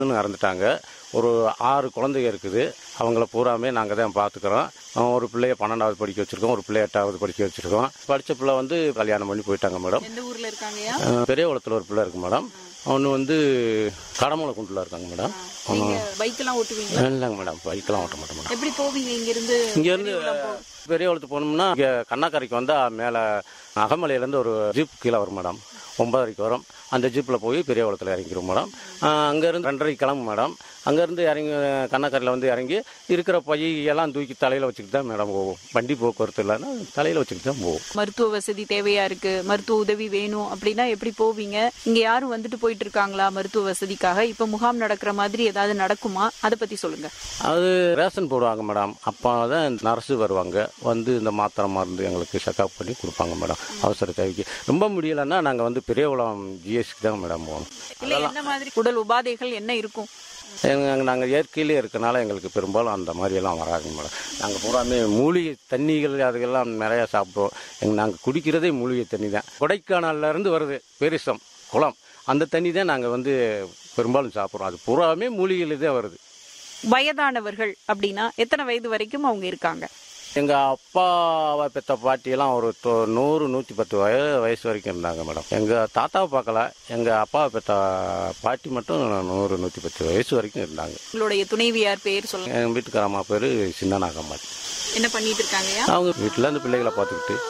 இறந்துட்டாங்க ஒரு ஆறு குழந்தைங்க இருக்குது அவங்கள பூராமே நாங்கள் தான் பார்த்துக்குறோம் அஹ் ஒரு பிள்ளைய பன்னெண்டாவது படிக்க வச்சுருக்கோம் ஒரு பிள்ளைய எட்டாவது படிக்க வச்சுருக்கோம் படித்த பிள்ளை வந்து கல்யாணம் பண்ணி போயிட்டாங்க மேடம் எந்த ஊர்ல இருக்காங்கயா அஹ் பெரிய குளத்தில் ஒரு பிள்ளை இருக்குது மேடம் ஒன்று வந்து கடமலை குண்டில் இருக்காங்க மேடம் நீங்க பைக் எல்லாம் ஓட்டுவீங்களா இல்லைங்க மேடம் பைக்கெலாம் ஓட்ட மாட்டோம் மேடம் எப்படி போவீங்க இங்க இருந்து இங்கேருந்து பெரிய குளத்துக்கு போனோம்னா இங்கே கண்ணாக்கரைக்கு வந்தால் மேலே அகமலையிலேருந்து ஒரு ஜீப் கீழே வரும் மேடம் ஒன்பதரைக்கு வரும் அந்த ஜீப்பில் போய் பெரிய குளத்தில் இறங்கிக்கிறோம் மேடம் அங்கேருந்து ரெண்டரைக்கு கிளம்பும் மேடம் அங்கேருந்து இறங்கி கண்ணாக்கரையில் வந்து இறங்கி இருக்கிற பையெல்லாம் தூக்கி தலையில் வச்சுக்கிட்டு தான் மேடம் போவோம் வண்டி போக்குவரத்து இல்லைன்னா தலையில் வச்சுக்கிட்டு தான் போவோம் மருத்துவ வசதி தேவையா இருக்கு மருத்துவ உதவி வேணும் அப்படின்னா எப்படி போவீங்க இங்க யாரும் வந்துட்டு போயிட்டு இருக்காங்களா மருத்துவ வசதிக்காக இப்ப முகாம் நடக்கிற மாதிரி ஏதாவது நடக்குமா அதை பத்தி சொல்லுங்க அது ரேஷன் போடுவாங்க மேடம் அப்போ தான் நர்ஸு வருவாங்க வந்து இந்த மாத்திரை மருந்து எங்களுக்கு செக்அப் பண்ணி கொடுப்பாங்க மேடம் அவசர தேவைக்கு ரொம்ப முடியலைன்னா நாங்கள் வந்து பெரியகுளம் ஜிஎஸ்க்கு தான் மேடம் போகணும் இல்ல என்ன மாதிரி உடல் உபாதைகள் என்ன இருக்கும் எங்கள் நாங்கள் இயற்கையிலே இருக்கனால எங்களுக்கு பெரும்பாலும் அந்த மாதிரியெல்லாம் வராதுங்க மேடம் நாங்கள் பூராமே மூலிகை தண்ணிகள் அதுக்கெல்லாம் நிறையா சாப்பிடுவோம் எங்கள் நாங்கள் குடிக்கிறதே மூலிகை தண்ணி தான் கொடைக்கானல்ல இருந்து வருது பெரிசம் குளம் அந்த தண்ணி தான் நாங்கள் வந்து பெரும்பாலும் சாப்பிட்றோம் அது பூராமே மூலிகையில் தான் வருது வயதானவர்கள் அப்படின்னா எத்தனை வயது வரைக்கும் அவங்க இருக்காங்க எங்கள் அப்பாவை பெற்ற பாட்டியெல்லாம் ஒரு தொ- நூறு நூற்றி பத்து வய வயசு வரைக்கும் இருந்தாங்க மேடம் எங்கள் தாத்தாவை பார்க்கல எங்கள் அப்பாவை பெற்ற பாட்டி மட்டும் நூறு நூற்றி பத்து வயசு வரைக்கும் இருந்தாங்க உங்களுடைய துணைவியார் பேர் சொல்லுங்க எங்கள் வீட்டுக்கார அம்மா பேர் சின்ன நாகம்மாடி என்ன பண்ணிட்டு இருக்காங்கயா அவங்க வீட்டில் அந்த பிள்ளைகளை பார்த்துக்கிட்டு